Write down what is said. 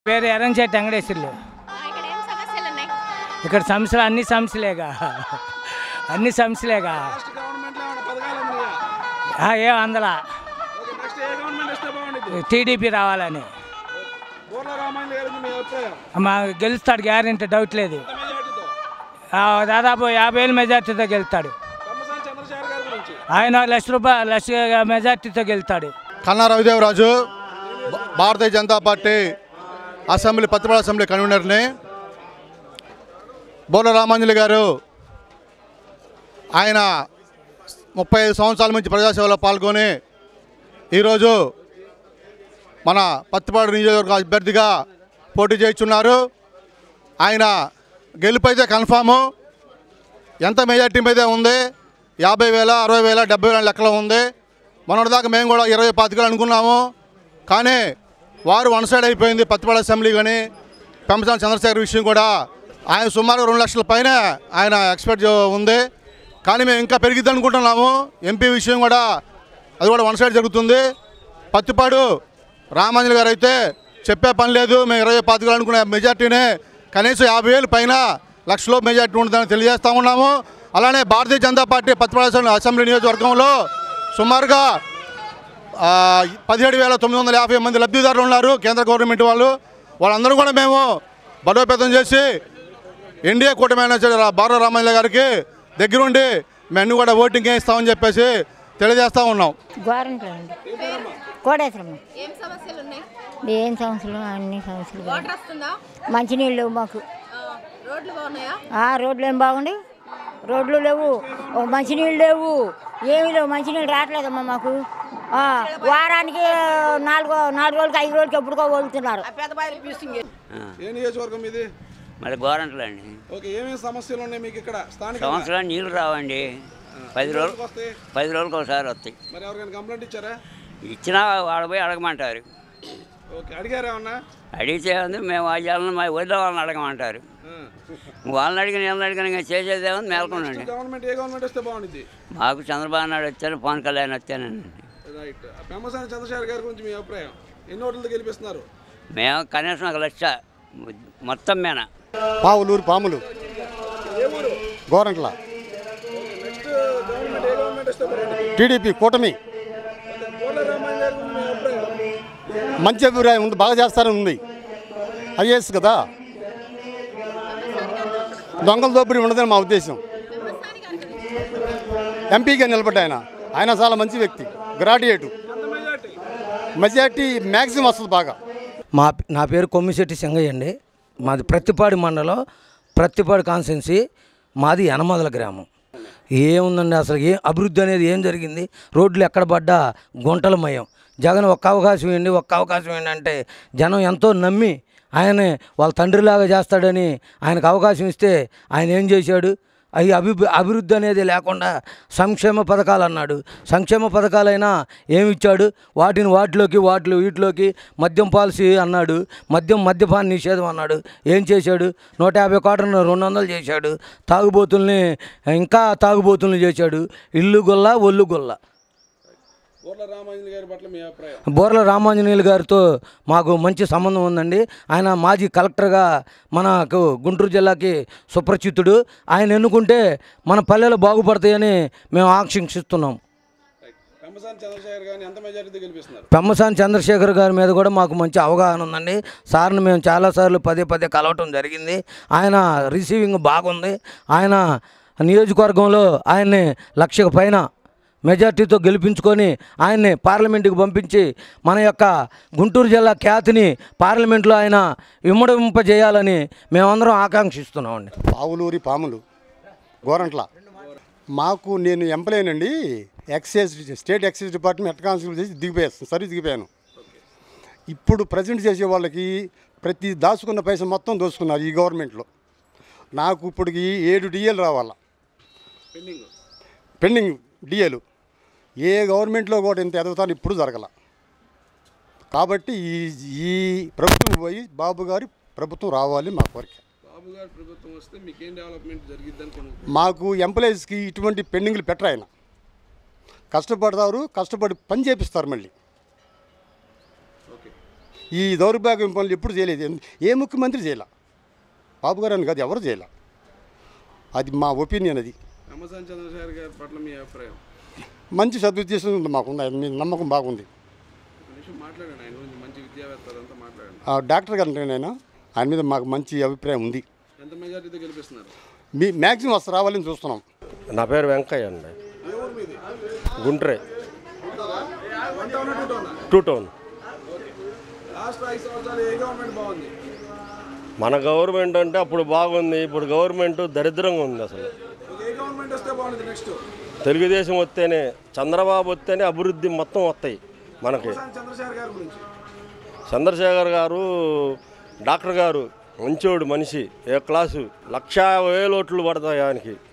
పేరు ఎర్రంశెట్టి వెంకటేశ్వర్లు ఇక్కడ ఏం సమస్యలు ఉన్నాయి ఇక్కడ సమస్యలు అన్ని సమస్యలేగా అన్ని సమస్యలేగా నెక్స్ట్ గవర్నమెంట్లో ఏమైనా పథకాలు ఉన్నాయా ఆ, ఏం అందలా ఓకే నెక్స్ట్ ఏ గవర్నమెంట్ వస్తే బాగుంటుంది టీడీపీ రావాలని బోర్ల రామాయణ గారి గురించి మీ అభిప్రాయం మా గెలుస్తాడు గ్యారెంటీ డౌట్ లేదు ఎంత మెజార్టీతో ఆ, దాదాపు యాభై వేల మెజార్టీతో గెలుస్తాడు కమ్మసాని చంద్రశేఖర్ గారి గురించి ఆయన లక్ష రూపాయలు లక్ష మెజార్టీతో గెలుస్తాడు కన్నా రవిదేవరాజు భా- భారతీయ జనతా పార్టీ అసెంబ్లీ పత్తిపాడు అసెంబ్లీ కన్వీనర్ని బోర్ల రామాంజలి గారు ఆయన ముప్పై ఐదు సంవత్సరాల నుంచి ప్రజాసేవలో పాల్గొని ఈరోజు మన పత్తిపాడు నియోజకవర్గ అభ్యర్థిగా పోటీ చేస్తున్నారు ఆయన గెలుపైతే కన్ఫాము ఎంత మెజార్టీ మీదే ఉంది యాభై వేల అరవై వేల డెబ్బై వేల లెక్కలో ఉంది మొన్నటిదాకా మేము కూడా ఇరవై పాతికలు అనుకున్నాము కానీ వారు వన్ సైడ్ అయిపోయింది పత్తిపాడు అసెంబ్లీ కానీ పెంపసాని చంద్రశేఖర్ విషయం కూడా ఆయన సుమారు రెండు లక్షల పైన ఆయన ఎక్స్పెక్ట్ ఉంది కానీ మేము ఇంకా పెరిగిద్ది అనుకుంటున్నాము ఎంపీ విషయం కూడా అది కూడా వన్ సైడ్ జరుగుతుంది పత్తిపాడు రామాంజలి గారు అయితే చెప్పే పని లేదు మేము ఇరవై పాతికలు అనుకునే మెజార్టీనే కనీసం యాభై వేలు పైన లక్షలో మెజార్టీ ఉంటుందని తెలియజేస్తా ఉన్నాము అలానే భారతీయ జనతా పార్టీ పత్తిపాడు అసెంబ్లీ నియోజకవర్గంలో సుమారుగా ఆ, పదిహేడు వేల తొమ్మిది వందల యాభై మంది లబ్ధిదారులు ఉన్నారు కేంద్ర గవర్నమెంట్ వాళ్ళు వాళ్ళందరూ కూడా మేము బలోపేతం చేసి ఎన్డీఏ కూటమి మేనేజర్ బార రామయ్య గారికి దగ్గరుండి మేము అన్ని కూడా ఓటింగ్ వేయిస్తామని చెప్పేసి తెలియజేస్తూ ఉన్నాం గోరంట్లో అండి కోడేశ్వరం ఏం సమస్యలు ఉన్నాయి ఏం సమస్యలు అన్ని సమస్యలు వాటర్ వస్తుందా మంచినీళ్ళు లేవు మాకు ఆ, రోడ్లు బాగున్నాయా ఆ రోడ్లు ఏం బాగుండి రోడ్లు లేవు ఓ మంచినీళ్ళు లేవు ఏమీ లేవు మంచినీళ్ళు రావట్లేదమ్మా మాకు ఆ, వారానికి నాలుగు నాలుగు రోజులకి ఐదు రోజులకి ఎప్పుడుకో వదులుతున్నారు ఏ నియోజకవర్గం ఇది మరి గోరంట్లు అండి ఓకే ఏమేమి సమస్యలు ఉన్నాయి మీకు ఇక్కడ స్థానిక సంవత్సరం నీళ్ళు రావండి పది రోజులు వస్తాయి పది రోజులకు ఒకసారి వస్తాయి మరి ఎవరికైనా కంప్లైంట్ ఇచ్చారా ఇచ్చినా వాడు పోయి అడగమంటారు ఓకే అడిగారా ఏమన్నా అడిగితే ఉంది మేము వాళ్ళని మా వదిలే వాళ్ళని అడగమంటారు ఆ. వాళ్ళని అడిగిన వీళ్ళని అడిగిన ఇంకా చేసేదేమో మేల్కొనండి గవర్నమెంట్ ఏ గవర్నమెంట్ వస్తే బాగుంటుంది మాకు చంద్రబాబు నాయుడు వచ్చాను పవన్ కళ్యాణ్ వచ్చానండి రైట్ పెమ్మసాని చంద్రశేఖర్ గారి గురించి మీ అభిప్రాయం ఎన్ని ఓట్లతో గెలిపిస్తున్నారు మేము కనీసం ఒక లక్ష మొత్తం మీద పావులూరు పాములు గోరంట్ల నెక్స్ట్ గవర్నమెంట్ ఏ గవర్నమెంట్ వస్తే బాగుంటుంది టీడీపీ కూటమి బోర్ల రామాయణ గారి గురించి మీ అభిప్రాయం మంచి అభిప్రాయం ఉంది బాగా చేస్తారని ఉంది ఐఏఎస్ కదా దొంగల దోపిడీ ఉండదని మా ఉద్దేశం ఎంపీగా నిలబడ్డ ఆయన ఆయన చాలా మంచి వ్యక్తి గ్రాడ్యుయేటు ఎంత మెజార్టీ మెజార్టీ మ్యాక్సిమం వస్తుంది బాగా మా నా పేరు కొమ్మిశెట్టి సింగయ్య అండి మాది ప్రత్తిపాడు మండలం ప్రత్తిపాడు కాన్స్టెన్సీ మాది యనమదల గ్రామం ఏముందండి అసలు ఏ అభివృద్ధి అనేది ఏం జరిగింది రోడ్లు ఎక్కడ పడ్డా గుంటలమయం జగన్ ఒక్క అవకాశం ఇవ్వండి ఒక్క అవకాశం ఇవ్వండి అంటే జనం ఎంతో నమ్మి ఆయన వాళ్ళ తండ్రిలాగా చేస్తాడని ఆయనకు అవకాశం ఇస్తే ఆయన ఏం చేశాడు అవి అభి అభివృద్ధి అనేది లేకుండా సంక్షేమ పథకాలు అన్నాడు సంక్షేమ పథకాలైనా ఏమి ఇచ్చాడు వాటిని వాటిలోకి వాటిలో వీటిలోకి మద్యం పాలసీ అన్నాడు మద్యం మద్యపాన నిషేధం అన్నాడు ఏం చేశాడు నూట యాభై కోట్లను రెండు వందలు చేశాడు తాగుబోతుల్ని ఇంకా తాగుబోతుల్ని చేశాడు ఇల్లు గొల్ల ఒళ్ళు గొల్ల బోర్ల రామాంజలి గారి పట్ల మీ అభిప్రాయం బోర్ల రామాంజనేయులు గారితో మాకు మంచి సంబంధం ఉందండి ఆయన మాజీ కలెక్టర్గా మనకు గుంటూరు జిల్లాకి సుప్రచితుడు ఆయన ఎన్నుకుంటే మన పల్లెలు బాగుపడతాయని మేము ఆకాంక్షిస్తున్నాం రైట్ పెమ్మసాని చంద్రశేఖర్ గారిని ఎంత మెజార్టీతో గెలిపిస్తున్నారు పెమ్మసాని చంద్రశేఖర్ గారి మీద కూడా మాకు మంచి అవగాహన ఉందండి సార్ని మేము చాలాసార్లు పదే పదే కలవటం జరిగింది ఆయన రిసీవింగ్ బాగుంది ఆయన నియోజకవర్గంలో ఆయన్ని లక్షకు పైన మెజార్టీతో గెలిపించుకొని ఆయన్ని పార్లమెంటుకి పంపించి మన యొక్క గుంటూరు జిల్లా ఖ్యాతిని పార్లమెంట్లో ఆయన ఇమ్మడింపజేయాలని మేమందరం ఆకాంక్షిస్తున్నామండి పావులూరి పాములు గోరంట్ల మాకు నేను ఎంప్లాయనండి excise state excise department head constable చేసి దిగిపోయాను సర్వీస్ దిగిపోయాను ఇప్పుడు ప్రజెంట్ చేసే వాళ్ళకి ప్రతి దాచుకున్న పైసా మొత్తం దోచుకున్నారు ఈ గవర్నమెంట్లో నాకు ఇప్పటికి ఏడు డిఏలు రావాలా పెండింగ్ పెండింగ్ డిఏలు ఏ గవర్నమెంట్లో కూడా ఇంత ఎదుగుతాను ఇప్పుడు జరగల కాబట్టి ఈ ఈ ప్రభుత్వం పోయి బాబు గారి ప్రభుత్వం రావాలి మా కోరిక బాబు గారి ప్రభుత్వం వస్తే మీకేం డెవలప్మెంట్ జరిగిద్ది అనుకున్నాను మాకు ఎంప్లాయీస్కి ఇటువంటి పెండింగ్లు పెట్టరు ఆయన కష్టపడతారు కష్టపడి పని చేపిస్తారు మళ్ళీ ఓకే ఈ దౌర్భాగ్యం పనులు ఎప్పుడు చేయలేదు ఎన్- ఏ ముఖ్యమంత్రి చేయాల బాబు గారు అని కాదు ఎవరు చేయాల అది మా ఒపీనియన్ అది పెమ్మసాని చంద్రశేఖర్ గారి పట్ల మీ అభిప్రాయం మంచి సదుద్దేశం ఉంది మాకు మీ నమ్మకం బాగుంది ఒక నిమిషం మాట్లాడండి ఆయన గురించి మంచి విద్యావేత్త అదంతా మాట్లాడండి ఆ డాక్టర్ గారు అంటే నేను ఆయన మీద మాకు మంచి అభిప్రాయం ఉంది ఎంత మెజార్టీతో గెలిపిస్తున్నారు మీ మ్యాక్సిమం వస్తే రావాలని చూస్తున్నాం నా పేరు వెంకయ్య అండి ఏ ఊరు మీది గుంట్రే one town two town two town last ఐదు సంవత్సరాలు ఏ గవర్నమెంట్ బాగుంది మన గవర్నమెంట్ అంటే అప్పుడు బాగుంది ఇప్పుడు గవర్నమెంట్ దరిద్రంగా ఉంది అసలు ఒక ఏ గవర్నమెంట్ వస్తే బాగుంటుంది నెక్స్ట్ తెలుగుదేశం వస్తేనే చంద్రబాబు వస్తేనే అభివృద్ధి మొత్తం వస్తాయి మనకి పెమ్మసాని చంద్రశేఖర్ గారి గురించి చంద్రశేఖర్ గారు డాక్టర్ గారు మంచోడు మనిషి ఏ క్లాసు లక్ష వేలోట్లు పడతాయి ఆయనకి